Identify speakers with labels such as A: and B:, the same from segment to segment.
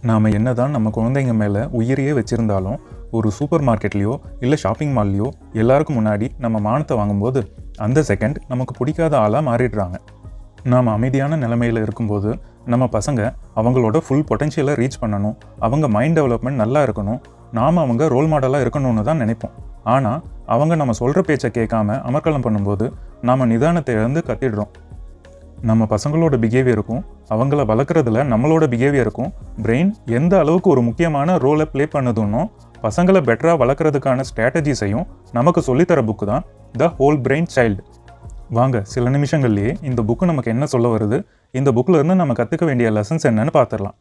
A: நாம் என்னதான் நம்ம குழந்தைங்க மேலே உயிரையே வச்சுருந்தாலும் ஒரு சூப்பர் மார்க்கெட்லேயோ இல்லை ஷாப்பிங் மால்லையோ எல்லாருக்கும் முன்னாடி நம்ம மானத்தை வாங்கும்போது அந்த செகண்ட் நமக்கு பிடிக்காத ஆளாக மாறிடுறாங்க நாம் அமைதியான நிலைமையில் இருக்கும்போது நம்ம பசங்க அவங்களோட ஃபுல் பொட்டென்ஷியலை ரீச் பண்ணணும் அவங்க மைண்ட் டெவலப்மெண்ட் நல்லா இருக்கணும் நாம் அவங்க ரோல் மாடலாக இருக்கணும்னு தான் நினைப்போம் ஆனால் அவங்க நம்ம சொல்கிற பேச்சை கேட்காம அமர்க்கலம் பண்ணும்போது நாம் நிதானத்தை இழந்து கத்திடுறோம் நம்ம பசங்களோட பிஹேவியருக்கும் அவங்கள வளர்க்குறதுல நம்மளோட பிஹேவியருக்கும் பிரெயின் எந்த அளவுக்கு ஒரு முக்கியமான ரோலை ப்ளே பண்ணுதுன்னோ பசங்களை பெட்டராக வளர்க்குறதுக்கான ஸ்ட்ராட்டஜிஸையும் நமக்கு சொல்லித்தர புக்கு தான் த ஹோல் பிரெயின் சைல்டு வாங்க சில நிமிஷங்கள்லேயே இந்த புக்கு நமக்கு என்ன சொல்ல வருது இந்த புக்கில் இருந்து நம்ம கற்றுக்க வேண்டிய லெசன்ஸ் என்னன்னு பார்த்துடலாம்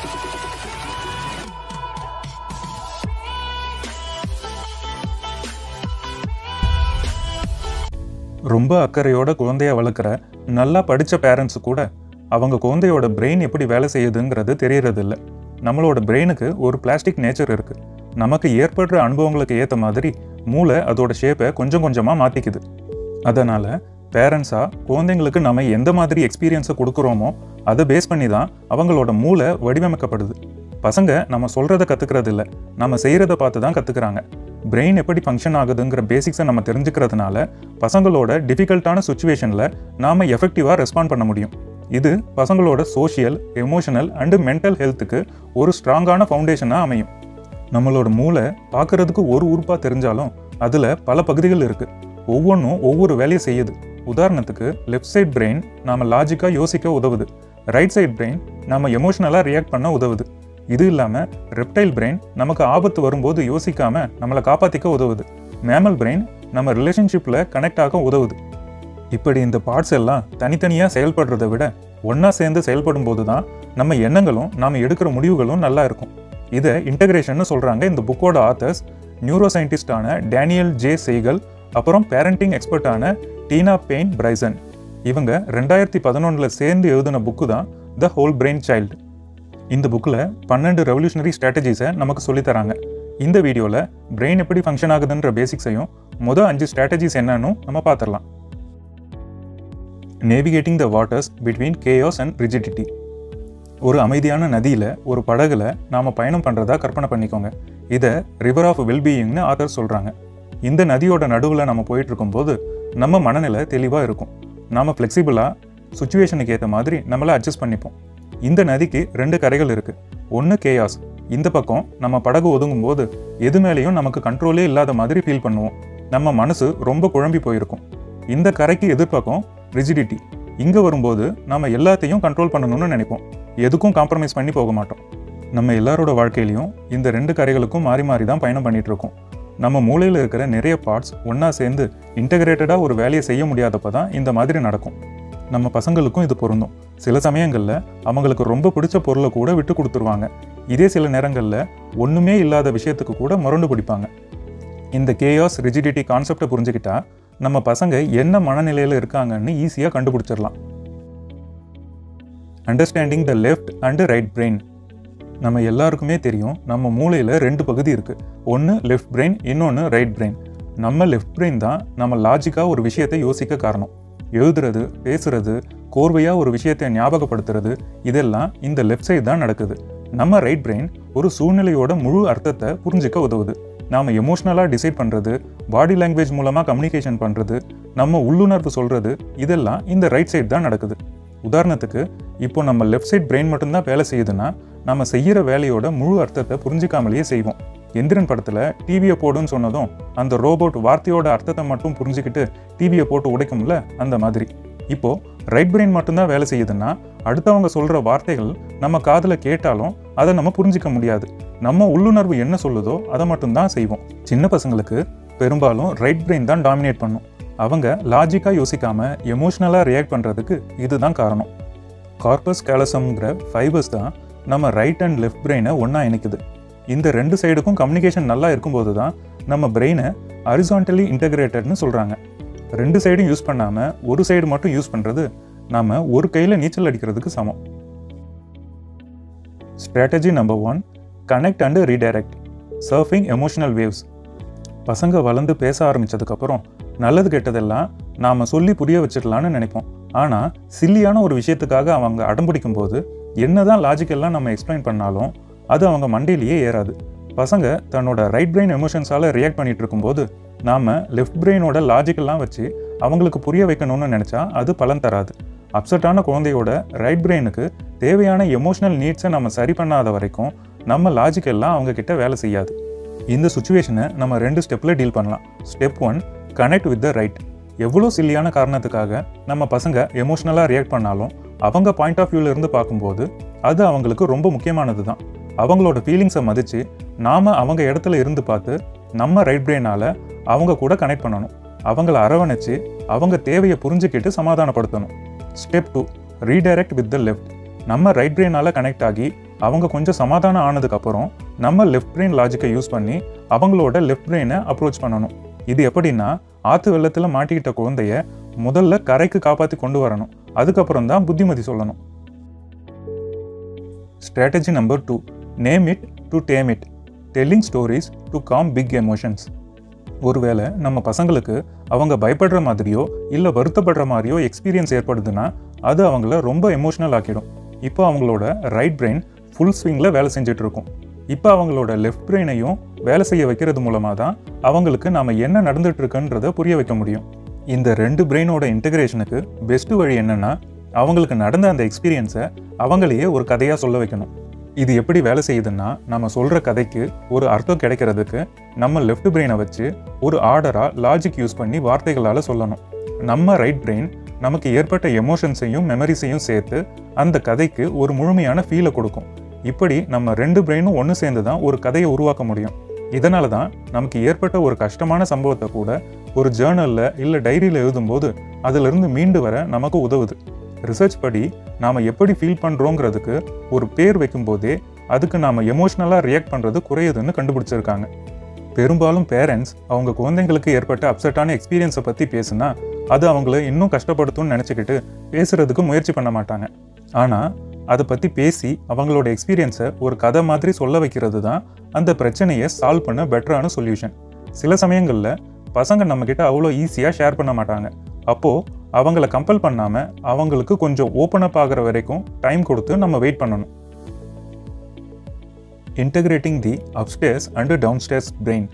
A: ரொம்ப அக்கறையோட குழந்தைய வளர்க்குற நல்லா படித்த பேரண்ட்ஸு கூட அவங்க குழந்தையோட பிரெயின் எப்படி வேலை செய்யுதுங்கிறது தெரியறதில்ல நம்மளோட பிரெயினுக்கு ஒரு பிளாஸ்டிக் நேச்சர் இருக்குது நமக்கு ஏற்படுற அனுபவங்களுக்கு ஏற்ற மாதிரி மூளை அதோட ஷேப்பை கொஞ்சம் கொஞ்சமாக மாற்றிக்குது அதனால் பேரண்ட்ஸாக குழந்தைங்களுக்கு நம்ம எந்த மாதிரி எக்ஸ்பீரியன்ஸை கொடுக்குறோமோ அதை பேஸ் பண்ணி தான் அவங்களோட மூளை வடிவமைக்கப்படுது பசங்க நம்ம சொல்கிறத கற்றுக்கிறது இல்லை நம்ம செய்கிறத பார்த்து தான் கற்றுக்குறாங்க பிரெயின் எப்படி ஃபங்க்ஷன் ஆகுதுங்கிற பேசிக்ஸை நம்ம தெரிஞ்சுக்கிறதுனால பசங்களோட டிஃபிகல்ட்டான சுச்சுவேஷனில் நாம் எஃபெக்டிவாக ரெஸ்பாண்ட் பண்ண முடியும் இது பசங்களோட சோஷியல் எமோஷனல் அண்டு மென்டல் ஹெல்த்துக்கு ஒரு ஸ்ட்ராங்கான ஃபவுண்டேஷனாக அமையும் நம்மளோட மூளை பார்க்குறதுக்கு ஒரு உறுப்பாக தெரிஞ்சாலும் அதில் பல பகுதிகள் இருக்குது ஒவ்வொன்றும் ஒவ்வொரு வேலையை செய்யுது உதாரணத்துக்கு லெஃப்ட் சைட் பிரெயின் நாம் லாஜிக்காக யோசிக்க உதவுது ரைட் சைட் பிரெயின் நம்ம எமோஷ்னலாக ரியாக்ட் பண்ண உதவுது இது இல்லாமல் ரெப்டைல் பிரெயின் நமக்கு ஆபத்து வரும்போது யோசிக்காம நம்மளை காப்பாற்றிக்க உதவுது மேமல் பிரெயின் நம்ம ரிலேஷன்ஷிப்பில் கனெக்ட் ஆக உதவுது இப்படி இந்த பார்ட்ஸ் எல்லாம் தனித்தனியாக செயல்படுறதை விட ஒன்றா சேர்ந்து செயல்படும் போது தான் நம்ம எண்ணங்களும் நாம் எடுக்கிற முடிவுகளும் நல்லா இருக்கும் இதை இன்டகிரேஷன்னு சொல்கிறாங்க இந்த புக்கோட ஆத்தர்ஸ் நியூரோ சயின்டிஸ்டான டேனியல் ஜே செய்கல் அப்புறம் பேரண்டிங் எக்ஸ்பர்ட்டான டீனா பெயின் பிரைசன் இவங்க ரெண்டாயிரத்தி பதினொன்றில் சேர்ந்து எழுதின புக்கு தான் த ஹோல் பிரெயின் சைல்டு இந்த புக்கில் பன்னெண்டு ரெவல்யூஷனரி ஸ்ட்ராட்டஜிஸை நமக்கு சொல்லித் தராங்க இந்த வீடியோவில் பிரெயின் எப்படி ஃபங்க்ஷன் ஆகுதுன்ற பேசிக்ஸையும் மொதல் அஞ்சு ஸ்ட்ராட்டஜிஸ் என்னன்னு நம்ம பார்த்துடலாம் navigating the waters between chaos and rigidity ஒரு அமைதியான நதியில் ஒரு படகுல நாம் பயணம் பண்ணுறதா கற்பனை பண்ணிக்கோங்க இதை ரிவர் ஆஃப் வெல்பீயிங்னு ஆத்தர் சொல்கிறாங்க இந்த நதியோட நடுவில் நம்ம போயிட்டு இருக்கும்போது நம்ம மனநிலை தெளிவாக இருக்கும் நாம் ஃப்ளெக்சிபிளாக சுச்சுவேஷனுக்கு ஏற்ற மாதிரி நம்மளை அட்ஜஸ்ட் பண்ணிப்போம் இந்த நதிக்கு ரெண்டு கரைகள் இருக்குது ஒன்று கேயாஸ் இந்த பக்கம் நம்ம படகு ஒதுங்கும் போது எது மேலேயும் நமக்கு கண்ட்ரோலே இல்லாத மாதிரி ஃபீல் பண்ணுவோம் நம்ம மனசு ரொம்ப குழம்பி போயிருக்கும் இந்த கரைக்கு எதிர்ப்பக்கம் ரிஜிடிட்டி இங்கே வரும்போது நம்ம எல்லாத்தையும் கண்ட்ரோல் பண்ணணும்னு நினைப்போம் எதுக்கும் காம்ப்ரமைஸ் பண்ணி போக மாட்டோம் நம்ம எல்லாரோட வாழ்க்கையிலையும் இந்த ரெண்டு கரைகளுக்கும் மாறி மாறி தான் பயணம் பண்ணிட்டு இருக்கோம் நம்ம மூளையில் இருக்கிற நிறைய பார்ட்ஸ் ஒன்றா சேர்ந்து இன்டகிரேட்டடாக ஒரு வேலையை செய்ய முடியாதப்ப தான் இந்த மாதிரி நடக்கும் நம்ம பசங்களுக்கும் இது பொருந்தும் சில சமயங்களில் அவங்களுக்கு ரொம்ப பிடிச்ச பொருளை கூட விட்டு கொடுத்துருவாங்க இதே சில நேரங்களில் ஒன்றுமே இல்லாத விஷயத்துக்கு கூட முரண்டு பிடிப்பாங்க இந்த கேயாஸ் ரிஜிடிட்டி கான்செப்டை புரிஞ்சுக்கிட்டா நம்ம பசங்க என்ன மனநிலையில் இருக்காங்கன்னு ஈஸியாக கண்டுபிடிச்சிடலாம் understanding the left and right brain நம்ம எல்லாருக்குமே தெரியும் நம்ம மூளையில் ரெண்டு பகுதி இருக்குது ஒன்று லெஃப்ட் பிரெயின் இன்னொன்று ரைட் பிரெயின் நம்ம லெஃப்ட் பிரெயின் தான் நம்ம லாஜிக்காக ஒரு விஷயத்தை யோசிக்க காரணம் எழுதுறது பேசுறது கோர்வையாக ஒரு விஷயத்தை ஞாபகப்படுத்துறது இதெல்லாம் இந்த லெஃப்ட் சைடு தான் நடக்குது நம்ம ரைட் பிரெயின் ஒரு சூழ்நிலையோட முழு அர்த்தத்தை புரிஞ்சிக்க உதவுது நாம் எமோஷ்னலாக டிசைட் பண்ணுறது பாடி லாங்குவேஜ் மூலமாக கம்யூனிகேஷன் பண்ணுறது நம்ம உள்ளுணர்வு சொல்கிறது இதெல்லாம் இந்த ரைட் சைடு தான் நடக்குது உதாரணத்துக்கு இப்போ நம்ம லெஃப்ட் சைட் பிரெயின் மட்டும்தான் வேலை செய்யுதுன்னா நம்ம செய்கிற வேலையோட முழு அர்த்தத்தை புரிஞ்சிக்காமலேயே செய்வோம் எந்திரன் படத்தில் டிவியை போடுன்னு சொன்னதும் அந்த ரோபோட் வார்த்தையோட அர்த்தத்தை மட்டும் புரிஞ்சுக்கிட்டு டிவியை போட்டு உடைக்கும்ல அந்த மாதிரி இப்போ ரைட் பிரெயின் மட்டும்தான் வேலை செய்யுதுன்னா அடுத்தவங்க சொல்கிற வார்த்தைகள் நம்ம காதில் கேட்டாலும் அதை நம்ம புரிஞ்சிக்க முடியாது நம்ம உள்ளுணர்வு என்ன சொல்லுதோ அதை மட்டும்தான் செய்வோம் சின்ன பசங்களுக்கு பெரும்பாலும் ரைட் பிரெயின் தான் டாமினேட் பண்ணும் அவங்க லாஜிக்காக யோசிக்காம எமோஷ்னலாக ரியாக்ட் பண்ணுறதுக்கு இதுதான் காரணம் கார்பஸ் கேலசம்ங்கிற ஃபைபர்ஸ் தான் நம்ம ரைட் அண்ட் லெஃப்ட் பிரெயினை ஒன்றா இணைக்குது இந்த ரெண்டு சைடுக்கும் கம்யூனிகேஷன் நல்லா இருக்கும்போது தான் நம்ம பிரெயினை ஹரிசான்டலி இன்டகிரேட்டட்னு சொல்கிறாங்க ரெண்டு சைடும் யூஸ் பண்ணாமல் ஒரு சைடு மட்டும் யூஸ் பண்ணுறது நாம் ஒரு கையில் நீச்சல் அடிக்கிறதுக்கு சமம் strategy number one connect and redirect surfing emotional waves பசங்க வளர்ந்து பேச ஆரம்பித்ததுக்கப்புறம் நல்லது கெட்டதெல்லாம் நாம் சொல்லி புரிய வச்சிடலான்னு நினைப்போம் ஆனால் சில்லியான ஒரு விஷயத்துக்காக அவங்க அடம்பிடிக்கும் போது என்னதான் லாஜிக்கெல்லாம் நம்ம எக்ஸ்பிளைன் பண்ணாலும் அது அவங்க மண்டையிலேயே ஏறாது பசங்க தன்னோட ரைட் பிரெயின் எமோஷன்ஸால் ரியாக்ட் பண்ணிட்டு இருக்கும்போது நாம் லெஃப்ட் பிரெயினோட லாஜிக்கெல்லாம் வச்சு அவங்களுக்கு புரிய வைக்கணும்னு நினச்சா அது பலன் தராது அப்செட்டான குழந்தையோட ரைட் பிரெயினுக்கு தேவையான எமோஷனல் நீட்ஸை நம்ம சரி பண்ணாத வரைக்கும் நம்ம லாஜிக் எல்லாம் அவங்க கிட்ட வேலை செய்யாது இந்த சுச்சுவேஷனை நம்ம ரெண்டு ஸ்டெப்பில் டீல் பண்ணலாம் step one connect with the right எவ்வளோ சில்லியான காரணத்துக்காக நம்ம பசங்க எமோஷ்னலாக ரியாக்ட் பண்ணாலும் அவங்க பாயிண்ட் ஆஃப் வியூல இருந்து பார்க்கும்போது அது அவங்களுக்கு ரொம்ப முக்கியமானது தான் அவங்களோட ஃபீலிங்ஸை மதித்து நாம் அவங்க இடத்துல இருந்து பார்த்து நம்ம ரைட் பிரெயினால் அவங்க கூட கனெக்ட் பண்ணணும் அவங்கள அரவணைச்சு அவங்க தேவையை புரிஞ்சுக்கிட்டு சமாதானப்படுத்தணும் step two redirect with the left நம்ம ரைட் பிரெயினால் கனெக்ட் ஆகி அவங்க கொஞ்சம் சமாதானம் ஆனதுக்கப்புறம் நம்ம லெஃப்ட் பிரெயின் லாஜிக்கை யூஸ் பண்ணி அவங்களோட லெஃப்ட் பிரெயினை அப்ரோச் பண்ணணும் இது எப்படின்னா ஆற்று வெள்ளத்தில் மாட்டிக்கிட்ட குழந்தைய முதல்ல கரைக்கு காப்பாற்றி கொண்டு வரணும் அதுக்கப்புறம் தான் புத்திமதி சொல்லணும் strategy number two name it to tame it telling stories to calm big emotions ஒருவேளை நம்ம பசங்களுக்கு அவங்க பயப்படுற மாதிரியோ இல்லை வருத்தப்படுற மாதிரியோ எக்ஸ்பீரியன்ஸ் ஏற்படுதுன்னா அது அவங்கள ரொம்ப எமோஷனல் ஆக்கிடும் இப்போ அவங்களோட ரைட் பிரெயின் ஃபுல் ஸ்விங்கில் வேலை செஞ்சுட்டு இருக்கும் இப்போ அவங்களோட லெஃப்ட் பிரெயினையும் வேலை செய்ய வைக்கிறது மூலமாக தான் அவங்களுக்கு நாம என்ன நடந்துட்டு இருக்குன்றதை புரிய வைக்க முடியும் இந்த ரெண்டு பிரெயினோட இன்டகிரேஷனுக்கு பெஸ்ட் வழி என்னன்னா அவங்களுக்கு நடந்த அந்த எக்ஸ்பீரியன்ஸை அவங்களையே ஒரு கதையாக சொல்ல வைக்கணும் இது எப்படி வேலை செய்யுதுன்னா நம்ம சொல்கிற கதைக்கு ஒரு அர்த்தம் கிடைக்கிறதுக்கு நம்ம லெஃப்ட் பிரெயினை வச்சு ஒரு ஆர்டராக லாஜிக் யூஸ் பண்ணி வார்த்தைகளால் சொல்லணும் நம்ம ரைட் பிரெயின் நமக்கு ஏற்பட்ட எமோஷன்ஸையும் மெமரிஸையும் சேர்த்து அந்த கதைக்கு ஒரு முழுமையான ஃபீலை கொடுக்கும் இப்படி நம்ம ரெண்டு பிரெயினும் ஒன்று சேர்ந்து தான் ஒரு கதையை உருவாக்க முடியும் இதனால தான் நமக்கு ஏற்பட்ட ஒரு கஷ்டமான சம்பவத்தை கூட ஒரு ஜேர்னலில் இல்லை டைரியில் எழுதும்போது அதிலிருந்து மீண்டு வர நமக்கு உதவுது ரிசர்ச் படி நாம் எப்படி ஃபீல் பண்ணுறோங்கிறதுக்கு ஒரு பேர் வைக்கும்போதே அதுக்கு நாம் எமோஷ்னலாக ரியாக்ட் பண்ணுறது குறையுதுன்னு கண்டுபிடிச்சிருக்காங்க பெரும்பாலும் பேரண்ட்ஸ் அவங்க குழந்தைங்களுக்கு ஏற்பட்ட அப்செட்டான எக்ஸ்பீரியன்ஸை பற்றி பேசுனா அது அவங்கள இன்னும் கஷ்டப்படுத்தும்னு நினச்சிக்கிட்டு பேசுறதுக்கு முயற்சி பண்ண மாட்டாங்க ஆனால் அதை பற்றி பேசி அவங்களோட எக்ஸ்பீரியன்ஸை ஒரு கதை மாதிரி சொல்ல வைக்கிறது தான் அந்த பிரச்சனையை சால்வ் பண்ண பெட்டரான சொல்யூஷன் சில சமயங்களில் பசங்க நம்மக்கிட்ட அவ்வளோ ஈஸியாக ஷேர் பண்ண மாட்டாங்க அப்போது அவங்கள கம்பல் பண்ணாமல் அவங்களுக்கு கொஞ்சம் ஓப்பன் அப் ஆகிற வரைக்கும் டைம் கொடுத்து நம்ம வெயிட் பண்ணணும் integrating the upstairs and downstairs brain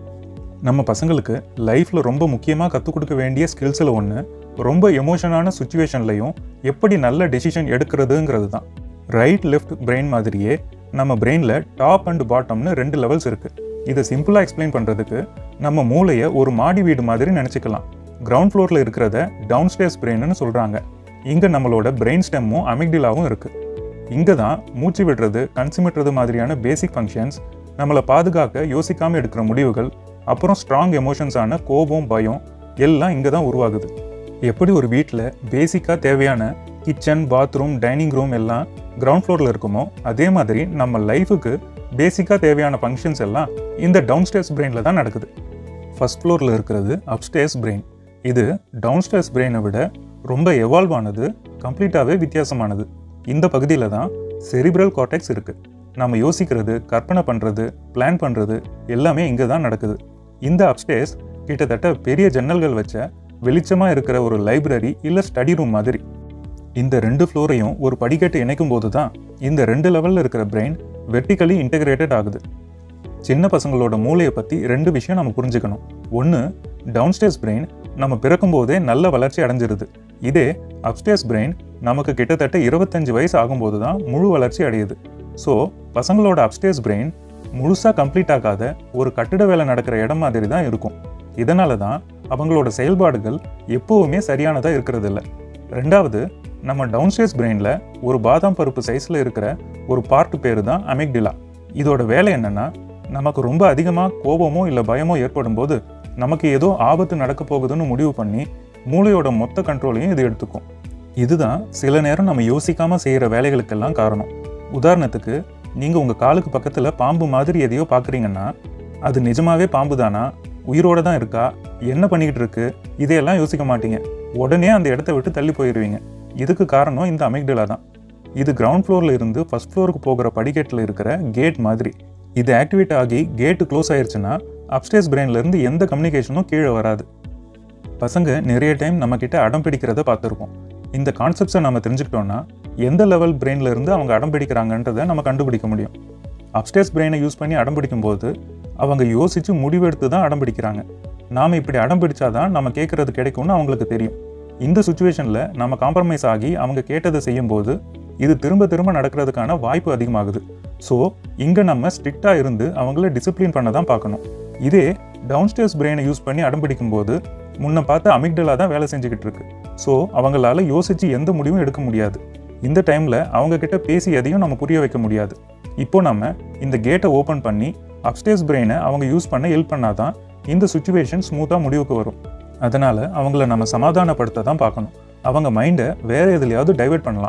A: நம்ம பசங்களுக்கு லைஃப்பில் ரொம்ப முக்கியமாக கற்றுக் கொடுக்க வேண்டிய ஸ்கில்ஸில் ஒன்று ரொம்ப எமோஷனான சுச்சுவேஷன்லையும் எப்படி நல்ல டெசிஷன் எடுக்கிறதுங்கிறது தான் ரைட் லெஃப்ட் பிரெயின் மாதிரியே நம்ம பிரெயினில் டாப் அண்ட் பாட்டம்னு ரெண்டு லெவல்ஸ் இருக்குது இதை சிம்பிளாக எக்ஸ்பிளைன் பண்ணுறதுக்கு நம்ம மூளையை ஒரு மாடி வீடு மாதிரி நினச்சிக்கலாம் கிரவுண்ட் ஃப்ளோரில் இருக்கிறத டவுன் ஸ்டேர்ஸ் பிரெயின்னு சொல்கிறாங்க இங்கே நம்மளோட பிரெயின் ஸ்டெம்மும் அமிக்டிலாவும் இருக்குது இங்கே தான் மூச்சு விடுறது கன்சிமிட்டுறது மாதிரியான பேசிக் ஃபங்க்ஷன்ஸ் நம்மளை பாதுகாக்க யோசிக்காமல் எடுக்கிற முடிவுகள் அப்புறம் ஸ்ட்ராங் எமோஷன்ஸான கோபம் பயம் எல்லாம் இங்கே தான் உருவாகுது எப்படி ஒரு வீட்டில் பேசிக்காக தேவையான கிச்சன் பாத்ரூம் டைனிங் ரூம் எல்லாம் கிரவுண்ட் ஃப்ளோரில் இருக்குமோ அதே மாதிரி நம்ம லைஃபுக்கு பேசிக்காக தேவையான ஃபங்க்ஷன்ஸ் எல்லாம் இந்த டவுன் ஸ்டேர்ஸ் பிரெயினில் தான் நடக்குது ஃபர்ஸ்ட் ஃப்ளோரில் இருக்கிறது அப்ஸ்டேர்ஸ் பிரெயின் இது டவுன் ஸ்டேர்ஸ் பிரெயினை விட ரொம்ப எவால்வ் ஆனது கம்ப்ளீட்டாகவே வித்தியாசமானது இந்த பகுதியில் தான் செரிப்ரல் கார்டெக்ஸ் இருக்குது நம்ம யோசிக்கிறது கற்பனை பண்ணுறது பிளான் பண்ணுறது எல்லாமே இங்கே தான் நடக்குது இந்த அப்ஸ்டேர்ஸ் கிட்டத்தட்ட பெரிய ஜன்னல்கள் வச்ச வெளிச்சமாக இருக்கிற ஒரு லைப்ரரி இல்லை ஸ்டடி ரூம் மாதிரி இந்த ரெண்டு ஃப்ளோரையும் ஒரு படிக்கட்டு இணைக்கும் போது தான் இந்த ரெண்டு லெவலில் இருக்கிற பிரெயின் வெர்டிக்கலி இன்டகிரேட்டட் ஆகுது சின்ன பசங்களோட மூளையை பற்றி ரெண்டு விஷயம் நம்ம புரிஞ்சுக்கணும் ஒன்று டவுன்ஸ்டேர்ஸ் பிரெயின் நம்ம பிறக்கும் போதே நல்ல வளர்ச்சி அடைஞ்சிருது இதே அப்ஸ்டேர்ஸ் பிரெயின் நமக்கு கிட்டத்தட்ட இருபத்தஞ்சு வயசு ஆகும்போது தான் முழு வளர்ச்சி அடையுது ஸோ பசங்களோட அப்ஸ்டேர்ஸ் பிரெயின் முழுசாக கம்ப்ளீட் ஆகாத ஒரு கட்டிட வேலை நடக்கிற இடம் மாதிரி தான் இருக்கும் இதனால தான் அவங்களோட செயல்பாடுகள் எப்போவுமே சரியானதாக இருக்கிறதில்ல ரெண்டாவது நம்ம டவுன்ஸ்டேர்ஸ் பிரெயினில் ஒரு பாதாம் பருப்பு சைஸில் இருக்கிற ஒரு பார்ட் பேர் தான் அமிக்டிலா இதோட வேலை என்னன்னா நமக்கு ரொம்ப அதிகமாக கோபமோ இல்லை பயமோ ஏற்படும் போது நமக்கு ஏதோ ஆபத்து நடக்க போகுதுன்னு முடிவு பண்ணி மூளையோட மொத்த கண்ட்ரோலையும் இது எடுத்துக்கும் இதுதான் சில நேரம் நம்ம யோசிக்காம செய்கிற வேலைகளுக்கெல்லாம் காரணம் உதாரணத்துக்கு நீங்கள் உங்கள் காலுக்கு பக்கத்தில் பாம்பு மாதிரி எதையோ பார்க்குறீங்கன்னா அது நிஜமாவே பாம்பு தானா உயிரோட தான் இருக்கா என்ன பண்ணிக்கிட்டு இருக்கு இதையெல்லாம் யோசிக்க மாட்டீங்க உடனே அந்த இடத்த விட்டு தள்ளி போயிடுவீங்க இதுக்கு காரணம் இந்த அமிக்டலா தான் இது கிரவுண்ட் ஃப்ளோரில் இருந்து ஃபர்ஸ்ட் ஃப்ளோருக்கு போகிற படிக்கட்டில் இருக்கிற கேட் மாதிரி இது ஆக்டிவேட் ஆகி கேட்டு க்ளோஸ் ஆயிருச்சுன்னா அப்ஸ்டேஸ் பிரெயின்லேருந்து எந்த கம்யூனிகேஷனும் கீழே வராது பசங்க நிறைய டைம் நம்மக்கிட்ட அடம் பிடிக்கிறத பார்த்துருப்போம் இந்த கான்செப்ட்ஸை நம்ம தெரிஞ்சுக்கிட்டோம்னா எந்த லெவல் பிரெயின்ல இருந்து அவங்க அடம் பிடிக்கிறாங்கன்றதை நம்ம கண்டுபிடிக்க முடியும் அப்டேஸ் பிரெயினை யூஸ் பண்ணி அடம் பிடிக்கும்போது அவங்க யோசித்து முடிவெடுத்து தான் அடம் பிடிக்கிறாங்க நாம் இப்படி அடம் பிடிச்சாதான் நம்ம கேட்குறது கிடைக்கும்னு அவங்களுக்கு தெரியும் இந்த சுச்சுவேஷனில் நம்ம காம்ப்ரமைஸ் ஆகி அவங்க கேட்டதை செய்யும்போது இது திரும்ப திரும்ப நடக்கிறதுக்கான வாய்ப்பு அதிகமாகுது ஸோ இங்கே நம்ம ஸ்ட்ரிக்டாக இருந்து அவங்கள டிசிப்ளின் பண்ண தான் பார்க்கணும் இதே டவுன்ஸ்டேர்ஸ் பிரெயினை யூஸ் பண்ணி அடம் பிடிக்கும்போது முன்ன பார்த்து அமிக்டலா தான் வேலை செஞ்சுக்கிட்டு இருக்கு ஸோ அவங்களால யோசித்து எந்த முடிவும் எடுக்க முடியாது இந்த டைமில் அவங்க கிட்ட பேசி எதையும் நம்ம புரிய வைக்க முடியாது இப்போ நம்ம இந்த கேட்டை ஓப்பன் பண்ணி அப்டேஸ் பிரெயினை அவங்க யூஸ் பண்ண ஹெல்ப் பண்ணாதான் இந்த சுச்சுவேஷன் ஸ்மூத்தாக முடிவுக்கு வரும் அதனால் அவங்கள நம்ம சமாதானப்படுத்த தான் பார்க்கணும் அவங்க மைண்டை வேறு எதுலையாவது டைவெர்ட் பண்ணலாம்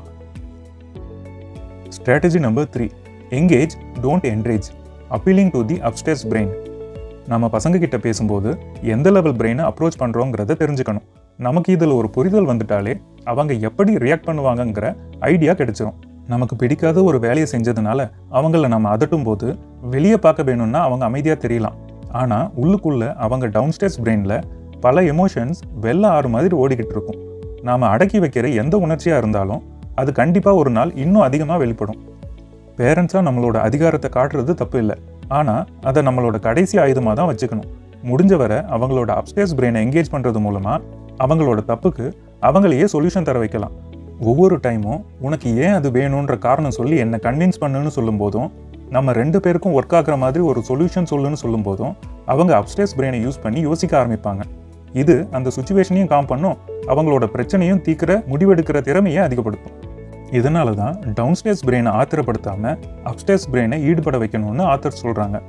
A: strategy number three engage don't enrage appealing to the upstairs brain நம்ம பசங்க கிட்ட பேசும்போது எந்த லெவல் பிரெயினை அப்ரோச் பண்ணுறோங்கிறத தெரிஞ்சுக்கணும் நமக்கு இதில் ஒரு புரிதல் வந்துட்டாலே அவங்க எப்படி ரியாக்ட் பண்ணுவாங்கங்கிற ஐடியா கிடைச்சிரும் நமக்கு பிடிக்காத ஒரு வேலையை செஞ்சதுனால அவங்கள நம்ம அதட்டும் போது வெளியே பார்க்க வேணும்னா அவங்க அமைதியாக தெரியலாம் ஆனால் உள்ளுக்குள்ள அவங்க டவுன்ஸ்டேர்ஸ் பிரெயினில் பல எமோஷன்ஸ் வெள்ள ஆறு மாதிரி ஓடிக்கிட்டு இருக்கும் நாம் அடக்கி வைக்கிற எந்த உணர்ச்சியாக இருந்தாலும் அது கண்டிப்பாக ஒரு நாள் இன்னும் அதிகமாக வெளிப்படும் பேரண்ட்ஸாக நம்மளோட அதிகாரத்தை காட்டுறது தப்பு இல்லை ஆனால் அதை நம்மளோட கடைசி ஆயுதமாக தான் வச்சுக்கணும் முடிஞ்ச வரை அவங்களோட அப்டேஸ் பிரெயினை என்கேஜ் பண்ணுறது மூலமாக அவங்களோட தப்புக்கு அவங்களையே சொல்யூஷன் தர வைக்கலாம் ஒவ்வொரு டைமும் உனக்கு ஏன் அது வேணுன்ற காரணம் சொல்லி என்னை கன்வின்ஸ் பண்ணுன்னு சொல்லும்போதும் நம்ம ரெண்டு பேருக்கும் ஒர்க் ஆகுற மாதிரி ஒரு சொல்யூஷன் சொல்லுன்னு சொல்லும்போதும் அவங்க அப்டேஸ் பிரெயினை யூஸ் பண்ணி யோசிக்க ஆரம்பிப்பாங்க இது அந்த சுச்சுவேஷனையும் காம் பண்ணும் அவங்களோட பிரச்சனையும் தீக்கிற முடிவெடுக்கிற திறமையை அதிகப்படுத்தும் இதனால தான் டவுன்ஸ்டேர்ஸ் பிரெயினை ஆத்திரப்படுத்தாம அப்டேர்ஸ் பிரெயினை ஈடுபட வைக்கணும்னு ஆத்தர் சொல்றாங்க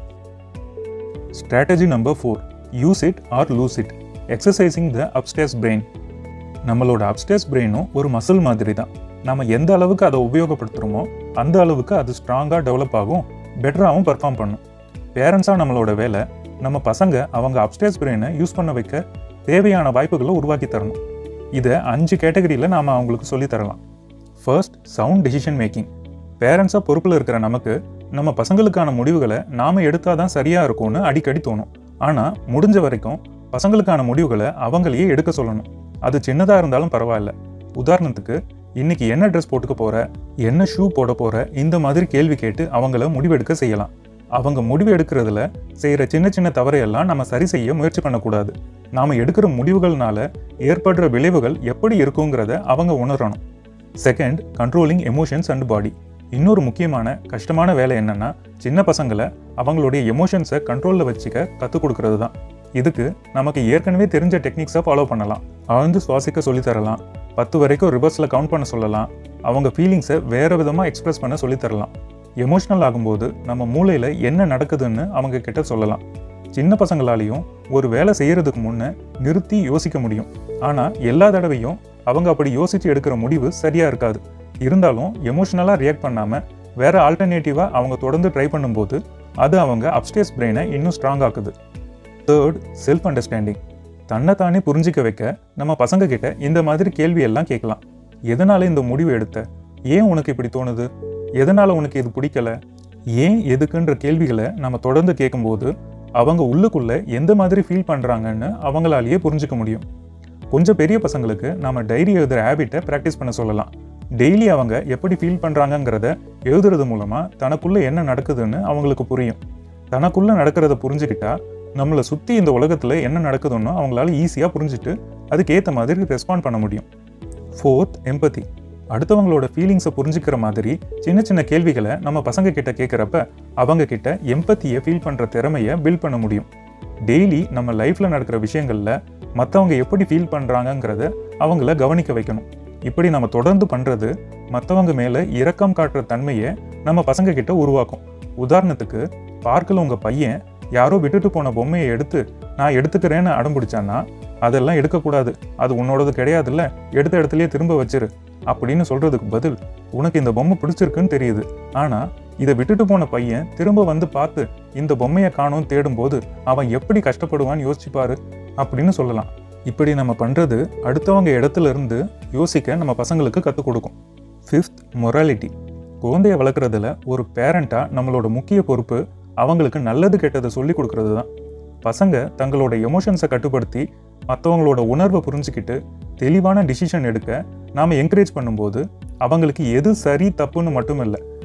A: strategy number four use it or lose it exercising the upstairs brain நம்மளோட அப்டேர்ஸ் பிரெயினும் ஒரு மசில் மாதிரி தான் நம்ம எந்த அளவுக்கு அதை உபயோகப்படுத்துகிறோமோ அந்த அளவுக்கு அது ஸ்ட்ராங்காக டெவலப் ஆகும் பெட்டராகவும் பர்ஃபார்ம் பண்ணும் பேரண்ட்ஸாக நம்மளோட வேலை நம்ம பசங்க அவங்க அப்டேர்ஸ் பிரெயினை யூஸ் பண்ண வைக்க தேவையான வாய்ப்புகளை உருவாக்கி தரணும் இதை அஞ்சு கேட்டகரியில் நாம் அவங்களுக்கு சொல்லித் தரலாம் ஃபர்ஸ்ட் சவுண்ட் டெசிஷன் மேக்கிங் பேரண்ட்ஸாக பொறுப்பில் இருக்கிற நமக்கு நம்ம பசங்களுக்கான முடிவுகளை நாம் எடுத்தால் தான் சரியாக இருக்கும்னு அடிக்கடி தோணும் ஆனால் முடிஞ்ச வரைக்கும் பசங்களுக்கான முடிவுகளை அவங்களையே எடுக்க சொல்லணும் அது சின்னதாக இருந்தாலும் பரவாயில்ல உதாரணத்துக்கு இன்னைக்கு என்ன ட்ரெஸ் போட்டுக்க போற என்ன ஷூ போட போற இந்த மாதிரி கேள்வி கேட்டு அவங்கள முடிவெடுக்க செய்யலாம் அவங்க முடிவு எடுக்கிறதுல செய்கிற சின்ன சின்ன தவறையெல்லாம் நம்ம சரி செய்ய முயற்சி பண்ணக்கூடாது நாம் எடுக்கிற முடிவுகள்னால ஏற்படுற விளைவுகள் எப்படி இருக்குங்கிறத அவங்க உணரணும் second controlling emotions and body இன்னொரு முக்கியமான கஷ்டமான வேலை என்னன்னா சின்ன பசங்களை அவங்களுடைய எமோஷன்ஸை கண்ட்ரோலில் வச்சுக்க கற்றுக் கொடுக்கறது தான் இதுக்கு நமக்கு ஏற்கனவே தெரிஞ்ச டெக்னிக்ஸை ஃபாலோ பண்ணலாம் ஆழ்ந்து சுவாசிக்க சொல்லித் தரலாம் பத்து வரைக்கும் ரிவர்ஸில் கவுண்ட் பண்ண சொல்லலாம் அவங்க ஃபீலிங்ஸை வேறு விதமாக எக்ஸ்பிரஸ் பண்ண சொல்லித் தரலாம் எமோஷ்னல் ஆகும்போது நம்ம மூளையில் என்ன நடக்குதுன்னு அவங்க கிட்ட சொல்லலாம் சின்ன பசங்களாலையும் ஒரு வேலை செய்யறதுக்கு முன்னே நிறுத்தி யோசிக்க முடியும் ஆனால் எல்லா தடவையும் அவங்க அப்படி யோசித்து எடுக்கிற முடிவு சரியாக இருக்காது இருந்தாலும் எமோஷ்னலாக ரியாக்ட் பண்ணாமல் வேற ஆல்டர்னேட்டிவாக அவங்க தொடர்ந்து ட்ரை பண்ணும்போது அது அவங்க அப்டேஸ் பிரெயினை இன்னும் ஸ்ட்ராங் ஆக்குது தேர்ட் செல்ஃப் அண்டர்ஸ்டாண்டிங் தன்னைத்தானே புரிஞ்சிக்க வைக்க நம்ம பசங்க கிட்ட இந்த மாதிரி கேள்வி எல்லாம் கேட்கலாம் எதனால இந்த முடிவு எடுத்த ஏன் உனக்கு இப்படி தோணுது எதனால உனக்கு இது பிடிக்கல ஏன் எதுக்குன்ற கேள்விகளை நம்ம தொடர்ந்து கேட்கும்போது அவங்க உள்ளுக்குள்ள எந்த மாதிரி ஃபீல் பண்றாங்கன்னு அவங்களாலேயே புரிஞ்சுக்க முடியும் கொஞ்சம் பெரிய பசங்களுக்கு நாம டைரி எழுதுற ஹேபிட்டை ப்ராக்டிஸ் பண்ண சொல்லலாம் டெய்லி அவங்க எப்படி ஃபீல் பண்றாங்கங்கிறத எழுதுறது மூலமா தனக்குள்ள என்ன நடக்குதுன்னு அவங்களுக்கு புரியும் தனக்குள்ள நடக்கிறத புரிஞ்சுக்கிட்டா நம்மளை சுற்றி இந்த உலகத்தில் என்ன நடக்குதுன்னு அவங்களால ஈஸியாக புரிஞ்சுட்டு அதுக்கேற்ற மாதிரி ரெஸ்பாண்ட் பண்ண முடியும் ஃபோர்த் எம்பதி அடுத்தவங்களோட ஃபீலிங்ஸை புரிஞ்சுக்கிற மாதிரி சின்ன சின்ன கேள்விகளை நம்ம பசங்க கிட்ட கேட்குறப்ப அவங்க கிட்ட எம்பத்தியை ஃபீல் பண்ணுற திறமையை பில்ட் பண்ண முடியும் டெய்லி நம்ம லைஃப்பில் நடக்கிற விஷயங்களில் மற்றவங்க எப்படி ஃபீல் பண்ணுறாங்கங்கிறத அவங்கள கவனிக்க வைக்கணும் இப்படி நம்ம தொடர்ந்து பண்ணுறது மற்றவங்க மேலே இரக்கம் காட்டுற தன்மையை நம்ம பசங்க கிட்ட உருவாக்கும் உதாரணத்துக்கு பார்க்கில் உங்கள் பையன் யாரோ விட்டுட்டு போன பொம்மையை எடுத்து நான் எடுத்துக்கிறேன்னு அடம் பிடிச்சான்னா அதெல்லாம் எடுக்கக்கூடாது அது உன்னோடது கிடையாதுல்ல எடுத்த இடத்துலயே திரும்ப வச்சிரு அப்படின்னு சொல்றதுக்கு பதில் உனக்கு இந்த பொம்மை பிடிச்சிருக்குன்னு தெரியுது ஆனா இதை விட்டுட்டு போன பையன் திரும்ப வந்து பார்த்து இந்த பொம்மையை காணும் தேடும்போது அவன் எப்படி கஷ்டப்படுவான்னு யோசிச்சு பாரு அப்படின்னு சொல்லலாம் இப்படி நம்ம பண்றது அடுத்தவங்க இடத்துல இருந்து யோசிக்க நம்ம பசங்களுக்கு கற்றுக் கொடுக்கும் ஃபிஃப்த் மொராலிட்டி குழந்தைய வளர்க்குறதுல ஒரு பேரண்ட்டாக நம்மளோட முக்கிய பொறுப்பு அவங்களுக்கு நல்லது கெட்டதை சொல்லி கொடுக்கறது தான் பசங்க தங்களோட எமோஷன்ஸை கட்டுப்படுத்தி மற்றவங்களோட உணர்வை புரிஞ்சுக்கிட்டு தெளிவான டிசிஷன் எடுக்க நாம் என்கரேஜ் பண்ணும்போது அவங்களுக்கு எது சரி தப்புன்னு மட்டும் இல்லை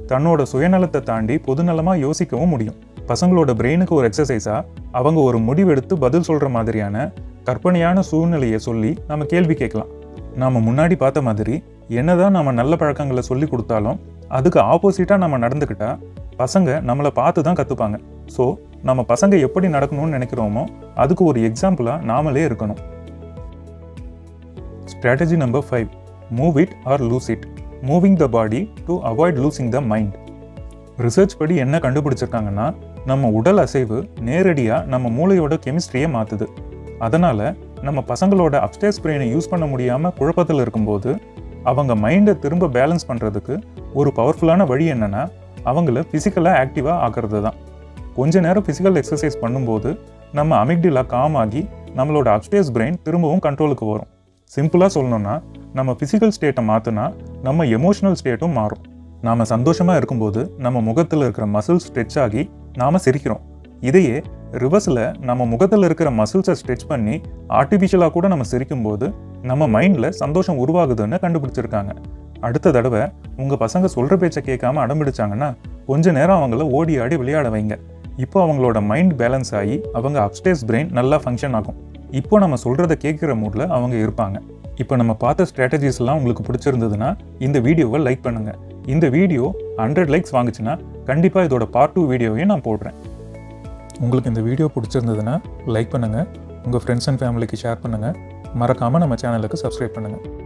A: தன்னோட சுயநலத்தை தாண்டி பொதுநலமாக யோசிக்கவும் முடியும் பசங்களோட பிரெயினுக்கு ஒரு எக்ஸசைஸாக அவங்க ஒரு முடிவெடுத்து பதில் சொல்கிற மாதிரியான கற்பனையான சூழ்நிலையை சொல்லி நம்ம கேள்வி கேட்கலாம் நாம முன்னாடி பார்த்த மாதிரி என்னதான் நம்ம நல்ல பழக்கங்களை சொல்லி கொடுத்தாலும் அதுக்கு ஆப்போசிட்டாக நம்ம நடந்துக்கிட்டா பசங்க நம்மளை பார்த்து தான் கற்றுப்பாங்க ஸோ நம்ம பசங்க எப்படி நடக்கணும்னு நினைக்கிறோமோ அதுக்கு ஒரு எக்ஸாம்பிளாக நாமளே இருக்கணும் strategy number five move it or lose it moving the body to avoid losing the mind research படி என்ன கண்டுபிடிச்சிருக்காங்கன்னா நம்ம உடல் அசைவு நேரடியாக நம்ம மூளையோட கெமிஸ்ட்ரியை மாற்றுது அதனால் நம்ம பசங்களோட அப்டேஸ் பிரெயினை யூஸ் பண்ண முடியாமல் குழப்பத்தில் இருக்கும்போது அவங்க மைண்டை திரும்ப பேலன்ஸ் பண்ணுறதுக்கு ஒரு பவர்ஃபுல்லான வழி என்னென்னா அவங்கள ஃபிசிக்கலாக ஆக்டிவாக ஆக்குறது தான் கொஞ்ச நேரம் ஃபிசிக்கல் எக்ஸசைஸ் பண்ணும்போது நம்ம அமிக்டிலா காம் ஆகி நம்மளோட அப்டேஸ் பிரெயின் திரும்பவும் கண்ட்ரோலுக்கு வரும் சிம்பிளாக சொல்லணும்னா நம்ம ஃபிசிக்கல் ஸ்டேட்டை மாற்றினா நம்ம எமோஷனல் ஸ்டேட்டும் மாறும் நாம் சந்தோஷமாக இருக்கும்போது நம்ம முகத்தில் இருக்கிற மசில்ஸ் ஸ்ட்ரெச் ஆகி நாம் சிரிக்கிறோம் இதையே ரிவர்ஸில் நம்ம முகத்தில் இருக்கிற மசில்ஸை ஸ்ட்ரெச் பண்ணி ஆர்டிஃபிஷியலாக கூட நம்ம சிரிக்கும்போது நம்ம மைண்டில் சந்தோஷம் உருவாகுதுன்னு கண்டுபிடிச்சிருக்காங்க அடுத்த தடவை உங்கள் பசங்க சொல்கிற பேச்சை கேட்காம அடம்பிடிச்சாங்கன்னா கொஞ்ச நேரம் அவங்கள ஓடி ஆடி விளையாட வைங்க இப்போ அவங்களோட மைண்ட் பேலன்ஸ் ஆகி அவங்க அப்டேஸ் பிரெயின் நல்லா ஃபங்க்ஷன் ஆகும் இப்போ நம்ம சொல்கிறத கேட்குற மூடில் அவங்க இருப்பாங்க இப்போ நம்ம பார்த்த ஸ்ட்ராட்டஜிஸ் எல்லாம் உங்களுக்கு பிடிச்சிருந்ததுன்னா இந்த வீடியோவை லைக் பண்ணுங்கள் இந்த வீடியோ ஹண்ட்ரட் லைக்ஸ் வாங்குச்சுன்னா கண்டிப்பாக இதோட பார்ட் டூ வீடியோவையும் நான் போடுறேன் உங்களுக்கு இந்த வீடியோ பிடிச்சிருந்ததுன்னா லைக் பண்ணுங்கள் உங்கள் ஃப்ரெண்ட்ஸ் அண்ட் ஃபேமிலிக்கு ஷேர் பண்ணுங்கள் மறக்காமல் நம்ம சேனலுக்கு சப்ஸ்கிரைப் பண்ணுங்கள்